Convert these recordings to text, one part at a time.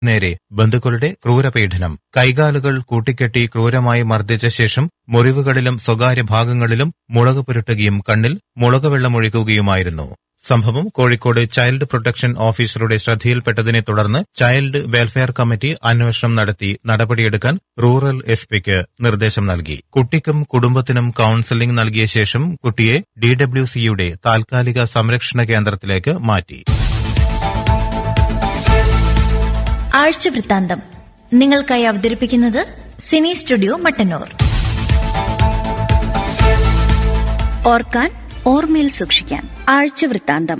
നേരെ ബന്ധുക്കളുടെ ക്രൂരപീഡനം കൈകാലുകൾ കൂട്ടിക്കെട്ടി ക്രൂരമായി മർദ്ദിച്ച ശേഷം മുറിവുകളിലും സ്വകാര്യ ഭാഗങ്ങളിലും മുളക് പുരട്ടുകയും കണ്ണിൽ മുളക് വെള്ളമൊഴിക്കുകയുമായിരുന്നു സംഭവം കോഴിക്കോട് ചൈൽഡ് പ്രൊട്ടക്ഷൻ ഓഫീസറുടെ ശ്രദ്ധയിൽപ്പെട്ടതിനെ തുടർന്ന് ചൈൽഡ് വെൽഫെയർ കമ്മിറ്റി അന്വേഷണം നടത്തി നടപടിയെടുക്കാൻ റൂറൽ എസ് പിക്ക് നിർദ്ദേശം നൽകി കുട്ടിക്കും കുടുംബത്തിനും കൌൺസിലിംഗ് നൽകിയ ശേഷം കുട്ടിയെ ഡിഡബ്ല്യുസിയുടെ താൽക്കാലിക സംരക്ഷണ കേന്ദ്രത്തിലേക്ക് മാറ്റി ആഴ്ച വൃത്താന്തം നിങ്ങൾക്കായി അവതരിപ്പിക്കുന്നത് സിനി സ്റ്റുഡിയോ മട്ടന്നൂർ ഓർക്കാൻ ഓർമ്മയിൽ സൂക്ഷിക്കാൻ ആഴ്ച വൃത്താന്തം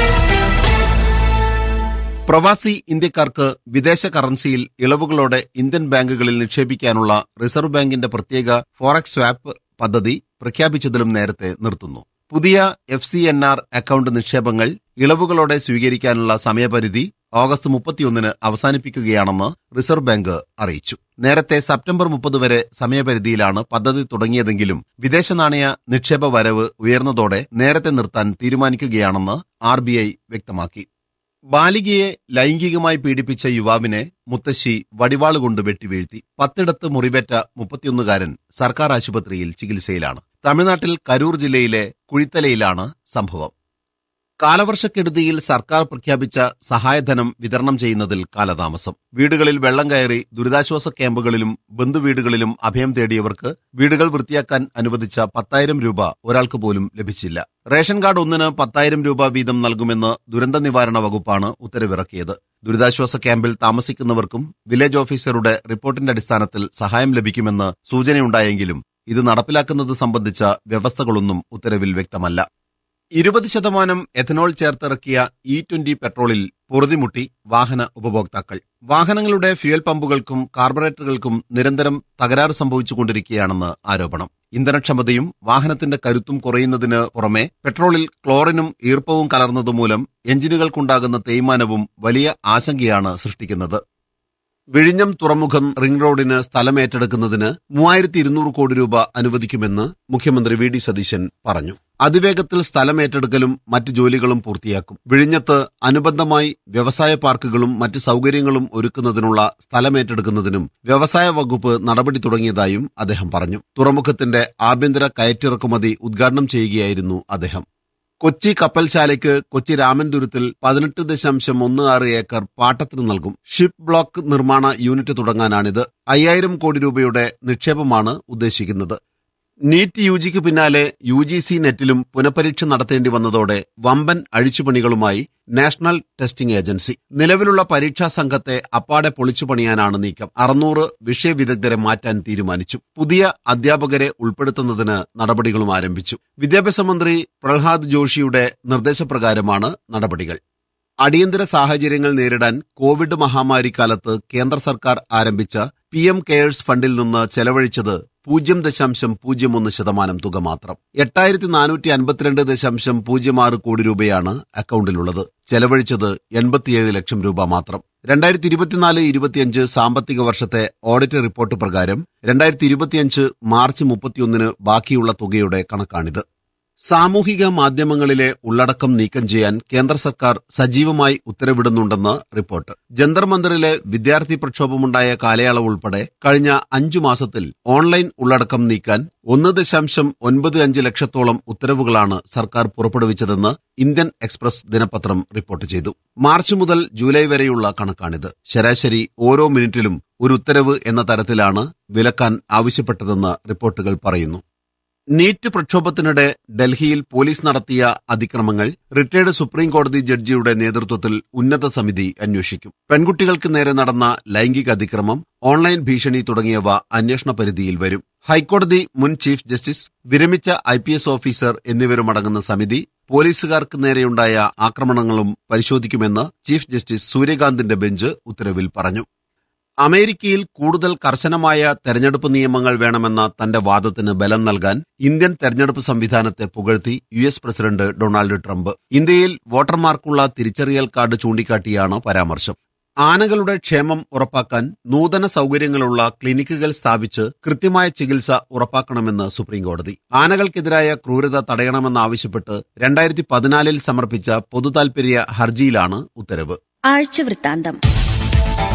പ്രവാസി ഇന്ത്യക്കാർക്ക് വിദേശ കറൻസിയിൽ ഇളവുകളോടെ ഇന്ത്യൻ ബാങ്കുകളിൽ നിക്ഷേപിക്കാനുള്ള റിസർവ് ബാങ്കിന്റെ പ്രത്യേക ഫോറക്സ് സ്വാപ്പ് പദ്ധതി പ്രഖ്യാപിച്ചതിലും നേരത്തെ നിർത്തുന്നു പുതിയ F C N R account നിക്ഷേപങ്ങൾ ഇളവുകളോടെ സ്വീകരിക്കാനുള്ള സമയപരിധി ഓഗസ്റ്റ് മുപ്പത്തിയൊന്നിന് അവസാനിപ്പിക്കുകയാണെന്ന് റിസർവ് ബാങ്ക് അറിയിച്ചു നേരത്തെ സെപ്റ്റംബർ മുപ്പത് വരെ സമയപരിധിയിലാണ് പദ്ധതി തുടങ്ങിയതെങ്കിലും വിദേശ നാണയ നിക്ഷേപ വരവ് ഉയർന്നതോടെ നേരത്തെ നിർത്താൻ തീരുമാനിക്കുകയാണെന്ന് ആർ വ്യക്തമാക്കി ബാലികയെ ലൈംഗികമായി പീഡിപ്പിച്ച യുവാവിനെ മുത്തശ്ശി വടിവാളുകൊണ്ട് വെട്ടിവീഴ്ത്തി പത്തിടത്ത് മുറിവേറ്റ മുപ്പത്തിയൊന്നുകാരൻ സർക്കാർ ആശുപത്രിയിൽ ചികിത്സയിലാണ് തമിഴ്നാട്ടിൽ കരൂർ ജില്ലയിലെ കുഴിത്തലയിലാണ് സംഭവം കാലവർഷക്കെടുതിയിൽ സർക്കാർ പ്രഖ്യാപിച്ച സഹായധനം വിതരണം ചെയ്യുന്നതിൽ കാലതാമസം വീടുകളിൽ വെള്ളം കയറി ദുരിതാശ്വാസ ക്യാമ്പുകളിലും ബന്ധുവീടുകളിലും അഭയം തേടിയവർക്ക് വീടുകൾ വൃത്തിയാക്കാൻ അനുവദിച്ച പത്തായിരം രൂപ ഒരാൾക്ക് പോലും ലഭിച്ചില്ല റേഷൻ കാർഡ് ഒന്നിന് പത്തായിരം രൂപ വീതം നൽകുമെന്ന് ദുരന്ത നിവാരണ വകുപ്പാണ് ഉത്തരവിറക്കിയത് ദുരിതാശ്വാസ ക്യാമ്പിൽ താമസിക്കുന്നവർക്കും വില്ലേജ് ഓഫീസറുടെ റിപ്പോർട്ടിന്റെ അടിസ്ഥാനത്തിൽ സഹായം ലഭിക്കുമെന്ന് സൂചനയുണ്ടായെങ്കിലും ഇത് നടപ്പിലാക്കുന്നത് സംബന്ധിച്ച വ്യവസ്ഥകളൊന്നും ഉത്തരവിൽ വ്യക്തമല്ല ഇരുപത് ശതമാനം എഥനോൾ ചേർത്തിറക്കിയ ഇ ട്വന്റി പെട്രോളിൽ പൊറുതിമുട്ടി വാഹന ഉപഭോക്താക്കൾ വാഹനങ്ങളുടെ ഫ്യുവൽ പമ്പുകൾക്കും കാർബറേറ്ററുകൾക്കും നിരന്തരം തകരാറ് സംഭവിച്ചുകൊണ്ടിരിക്കുകയാണെന്ന് ആരോപണം ഇന്ധനക്ഷമതയും വാഹനത്തിന്റെ കരുത്തും കുറയുന്നതിന് പുറമെ പെട്രോളിൽ ക്ലോറിനും ഈർപ്പവും കലർന്നതുമൂലം എഞ്ചിനുകൾക്കുണ്ടാകുന്ന തേയ്മാനവും വലിയ ആശങ്കയാണ് സൃഷ്ടിക്കുന്നത് വിഴിഞ്ഞം തുറമുഖം റിംഗ് റോഡിന് സ്ഥലം ഏറ്റെടുക്കുന്നതിന് മൂവായിരത്തി ഇരുന്നൂറ് കോടി രൂപ അനുവദിക്കുമെന്ന് മുഖ്യമന്ത്രി വി ഡി സതീശൻ പറഞ്ഞു അതിവേഗത്തിൽ സ്ഥലം ഏറ്റെടുക്കലും മറ്റ് ജോലികളും പൂർത്തിയാക്കും വിഴിഞ്ഞത്ത് അനുബന്ധമായി വ്യവസായ പാർക്കുകളും മറ്റ് സൗകര്യങ്ങളും ഒരുക്കുന്നതിനുള്ള സ്ഥലം ഏറ്റെടുക്കുന്നതിനും വ്യവസായ വകുപ്പ് നടപടി തുടങ്ങിയതായും അദ്ദേഹം പറഞ്ഞു തുറമുഖത്തിന്റെ ആഭ്യന്തര കയറ്റിറക്കുമതി ഉദ്ഘാടനം ചെയ്യുകയായിരുന്നു അദ്ദേഹം കൊച്ചി കപ്പൽശാലയ്ക്ക് കൊച്ചി രാമൻതുരത്തിൽ പതിനെട്ട് ദശാംശം ഒന്ന് ആറ് ഏക്കർ പാട്ടത്തിന് നൽകും ഷിപ്പ് ബ്ലോക്ക് നിർമ്മാണ യൂണിറ്റ് തുടങ്ങാനാണിത് അയ്യായിരം കോടി രൂപയുടെ നിക്ഷേപമാണ് ഉദ്ദേശിക്കുന്നത് നീറ്റ് യു ജിക്ക് പിന്നാലെ യു ജി സി നെറ്റിലും പുനഃപരീക്ഷ നടത്തേണ്ടി വന്നതോടെ വമ്പൻ അഴിച്ചുപണികളുമായി നാഷണൽ ടെസ്റ്റിംഗ് ഏജൻസി നിലവിലുള്ള പരീക്ഷാ സംഘത്തെ അപ്പാടെ പൊളിച്ചു പണിയാനാണ് നീക്കം അറുന്നൂറ് വിഷയവിദഗ്ധരെ മാറ്റാൻ തീരുമാനിച്ചു പുതിയ അധ്യാപകരെ ഉൾപ്പെടുത്തുന്നതിന് നടപടികളും ആരംഭിച്ചു വിദ്യാഭ്യാസ മന്ത്രി പ്രഹ്ലാദ് ജോഷിയുടെ നിർദ്ദേശപ്രകാരമാണ് നടപടികൾ അടിയന്തര സാഹചര്യങ്ങൾ നേരിടാൻ കോവിഡ് മഹാമാരിക്കാലത്ത് കേന്ദ്ര സർക്കാർ ആരംഭിച്ച പി എം കെയേഴ്സ് ഫണ്ടിൽ നിന്ന് ചെലവഴിച്ചത് പൂജ്യം ദശാംശം പൂജ്യം ഒന്ന് ശതമാനം തുക മാത്രം എട്ടായിരത്തി നാനൂറ്റി അൻപത്തിരണ്ട് ദശാംശം പൂജ്യം ആറ് കോടി രൂപയാണ് അക്കൌണ്ടിലുള്ളത് ചെലവഴിച്ചത് എൺപത്തിയേഴ് ലക്ഷം രൂപ മാത്രം രണ്ടായിരത്തി ഇരുപത്തിനാല് ഇരുപത്തിയഞ്ച് സാമ്പത്തിക വർഷത്തെ ഓഡിറ്റ് റിപ്പോർട്ട് പ്രകാരം രണ്ടായിരത്തി ഇരുപത്തിയഞ്ച് മാർച്ച് മുപ്പത്തിയൊന്നിന് ബാക്കിയുള്ള തുകയുടെ കണക്കാണിത് സാമൂഹിക മാധ്യമങ്ങളിലെ ഉള്ളടക്കം നീക്കം ചെയ്യാൻ കേന്ദ്ര സർക്കാർ സജീവമായി ഉത്തരവിടുന്നുണ്ടെന്ന് റിപ്പോർട്ട് ജന്തർ മന്ദിറിലെ വിദ്യാർത്ഥി പ്രക്ഷോഭമുണ്ടായ കാലയളവ് ഉൾപ്പെടെ കഴിഞ്ഞ അഞ്ചു മാസത്തിൽ ഓൺലൈൻ ഉള്ളടക്കം നീക്കാൻ ഒന്ന് ദശാംശം ഒൻപത് അഞ്ച് ലക്ഷത്തോളം ഉത്തരവുകളാണ് സർക്കാർ പുറപ്പെടുവിച്ചതെന്ന് ഇന്ത്യൻ എക്സ്പ്രസ് ദിനപത്രം റിപ്പോർട്ട് ചെയ്തു മാർച്ച് മുതൽ ജൂലൈ വരെയുള്ള കണക്കാണിത് ശരാശരി ഓരോ മിനിറ്റിലും ഒരു ഉത്തരവ് എന്ന തരത്തിലാണ് വിലക്കാൻ ആവശ്യപ്പെട്ടതെന്ന് റിപ്പോർട്ടുകൾ പറയുന്നു നീറ്റ് പ്രക്ഷോഭത്തിനിടെ ഡൽഹിയിൽ പോലീസ് നടത്തിയ അതിക്രമങ്ങൾ റിട്ടയർഡ് സുപ്രീം കോടതി ജഡ്ജിയുടെ നേതൃത്വത്തിൽ ഉന്നത സമിതി അന്വേഷിക്കും പെൺകുട്ടികൾക്ക് നേരെ നടന്ന ലൈംഗിക അതിക്രമം ഓൺലൈൻ ഭീഷണി തുടങ്ങിയവ അന്വേഷണ പരിധിയിൽ വരും ഹൈക്കോടതി മുൻ ചീഫ് ജസ്റ്റിസ് വിരമിച്ച ഐ ഓഫീസർ എന്നിവരുമടങ്ങുന്ന സമിതി പോലീസുകാർക്ക് നേരെയുണ്ടായ ആക്രമണങ്ങളും പരിശോധിക്കുമെന്ന് ചീഫ് ജസ്റ്റിസ് സൂര്യകാന്തിന്റെ ബെഞ്ച് ഉത്തരവിൽ പറഞ്ഞു അമേരിക്കയിൽ കൂടുതൽ കർശനമായ തെരഞ്ഞെടുപ്പ് നിയമങ്ങൾ വേണമെന്ന തന്റെ വാദത്തിന് ബലം നൽകാൻ ഇന്ത്യൻ തെരഞ്ഞെടുപ്പ് സംവിധാനത്തെ പുകഴ്ത്തി U S president Donald Trump ഇന്ത്യയിൽ വോട്ടർമാർക്കുള്ള തിരിച്ചറിയൽ കാർഡ് ചൂണ്ടിക്കാട്ടിയാണ് പരാമർശം ആനകളുടെ ക്ഷേമം ഉറപ്പാക്കാൻ നൂതന സൗകര്യങ്ങളുള്ള ക്ലിനിക്കുകൾ സ്ഥാപിച്ച് കൃത്യമായ ചികിത്സ ഉറപ്പാക്കണമെന്ന് സുപ്രീംകോടതി ആനകൾക്കെതിരായ ക്രൂരത തടയണമെന്നാവശ്യപ്പെട്ട് രണ്ടായിരത്തി പതിനാലിൽ സമർപ്പിച്ച പൊതുതാൽപര്യ ഹർജിയിലാണ് ഉത്തരവ് ആഴ്ച വൃത്താന്തം